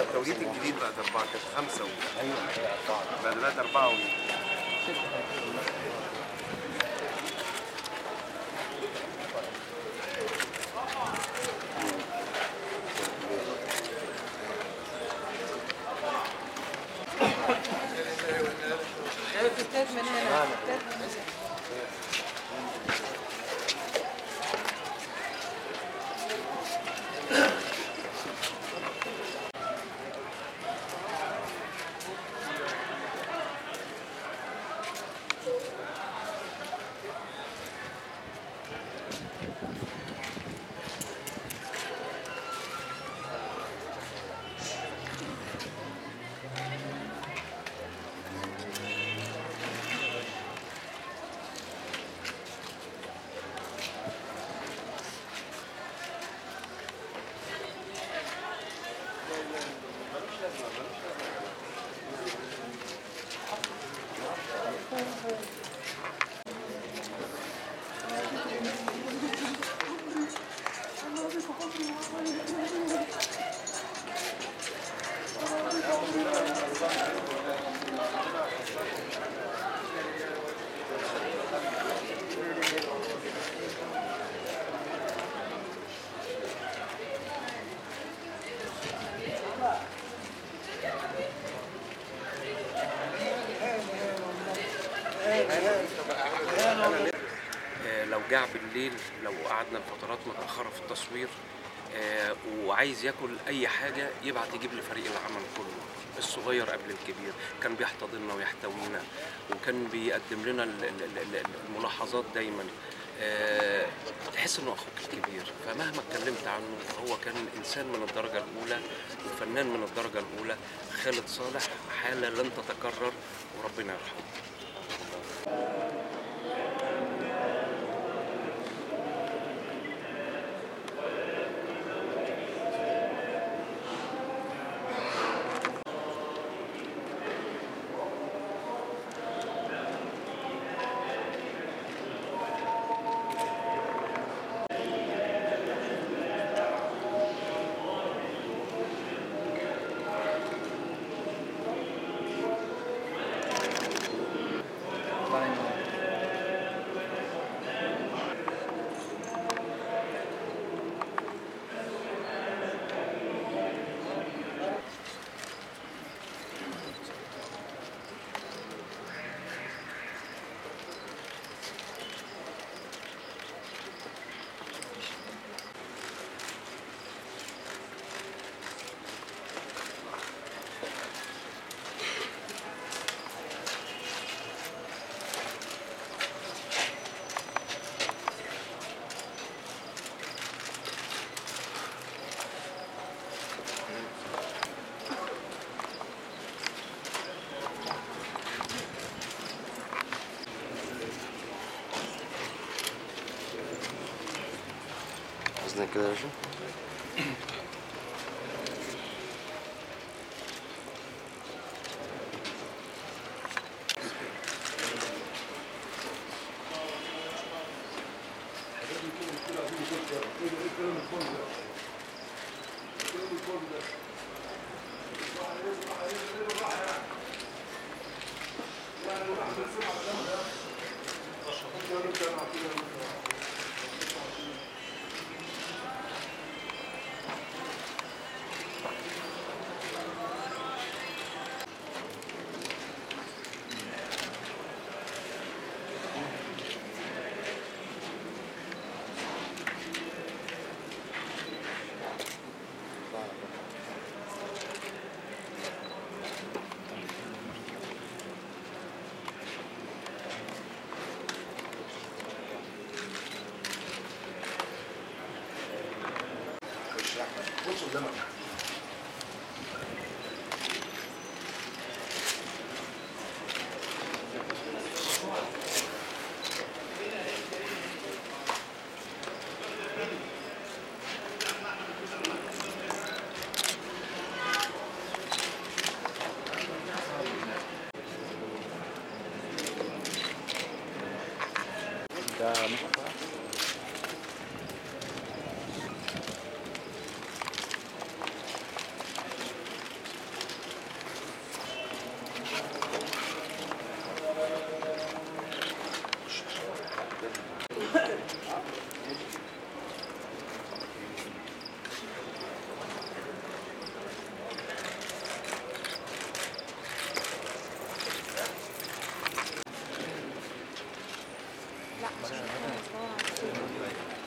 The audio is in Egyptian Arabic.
التوريد الجديد بقت أربعة كانت خمسة و... أيوه بقى دلوقتي أربعة و... ستات من هنا ستات من هنا آه، لو جاع بالليل لو قعدنا لفترات متأخرة في التصوير آه، وعايز ياكل أي حاجة يبعت يجيب لي فريق العمل كله الصغير قبل الكبير كان بيحتضننا ويحتوينا وكان بيقدم لنا ال- ال- ال- الملاحظات دايما آه، تحس انه اخوك الكبير فمهما اتكلمت عنه فهو كان انسان من الدرجه الاولى وفنان من الدرجه الاولى خالد صالح حاله لن تتكرر وربنا يرحمه قصدك كده يا باشا بص قدامك لا مش مستوى